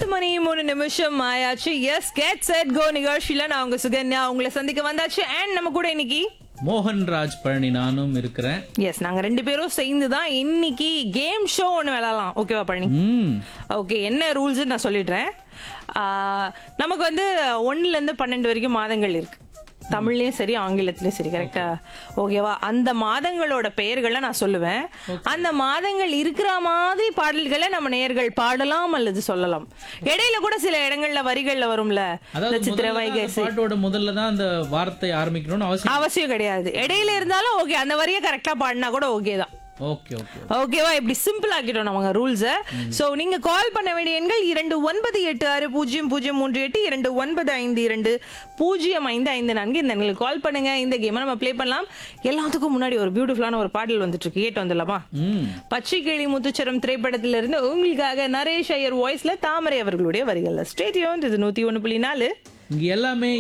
மணி மூணு நிமிஷம் ஆயாச்சு எஸ் கெட் செட் கோ நிகழ்ச்சியில நான் உங்க சுகன்யா உங்களை சந்திக்க வந்தாச்சு அண்ட் நம்ம கூட இன்னைக்கு மோகன்ராஜ் பழனி நானும் இருக்கிறேன் எஸ் நாங்க ரெண்டு பேரும் சேர்ந்து தான் இன்னைக்கு கேம் ஷோ ஒன்று விளையாடலாம் ஓகேவா பழனி ம் ஓகே என்ன ரூல்ஸ் நான் சொல்லிடுறேன் ஆஹ், நமக்கு வந்து ஒண்ணுல இருந்து பன்னெண்டு வரைக்கும் மாதங்கள் இருக்கு தமிழ்லயும் சரி ஆங்கிலத்திலயும் சரி கரெக்டா ஓகேவா அந்த மாதங்களோட பெயர்களை நான் சொல்லுவேன் அந்த மாதங்கள் இருக்கிற மாதிரி பாடல்களை நம்ம நேயர்கள் பாடலாம் அல்லது சொல்லலாம் இடையில கூட சில இடங்கள்ல வரிகள்ல வரும்ல இந்த அதாவது சித்திர முதல்ல வைகை அந்த பாட்டோட முதல்ல தான் அந்த வார்த்தை ஆரம்பிக்கணும்னு அவசியம் அவசியம் கிடையாது இடையில இருந்தாலும் ஓகே அந்த வரியை கரெக்டா பாடினா கூட ஓகே தான் ஓகே ஓகே ஓகேவா இப்படி சிம்பிள் ஆக்கிட்டோம் நம்ம ரூல்ஸை சோ நீங்க கால் பண்ண வேண்டிய எண்கள் இரண்டு ஒன்பது எட்டு ஆறு பூஜ்ஜியம் பூஜ்ஜியம் மூன்று எட்டு இரண்டு ஒன்பது ஐந்து இரண்டு பூஜ்ஜியம் ஐந்து ஐந்து நான்கு இந்த எங்களுக்கு கால் பண்ணுங்க இந்த கேமை நம்ம ப்ளே பண்ணலாம் எல்லாத்துக்கும் முன்னாடி ஒரு பியூட்டிஃபுல்லான ஒரு பாடல் வந்துட்டு இருக்கு கேட்டு வந்துடலாமா ம் பச்சை கிளி முத்துச்சரம் திரைப்படத்திலிருந்து உங்களுக்காக நரேஷ் ஐயர் வாய்ஸ்ல தாமரை அவர்களுடைய வரிகள்ல ஸ்டேடியோன் இது நூத்தி ஒண்ணு புள்ளி நாலு இங்க எல்லாமே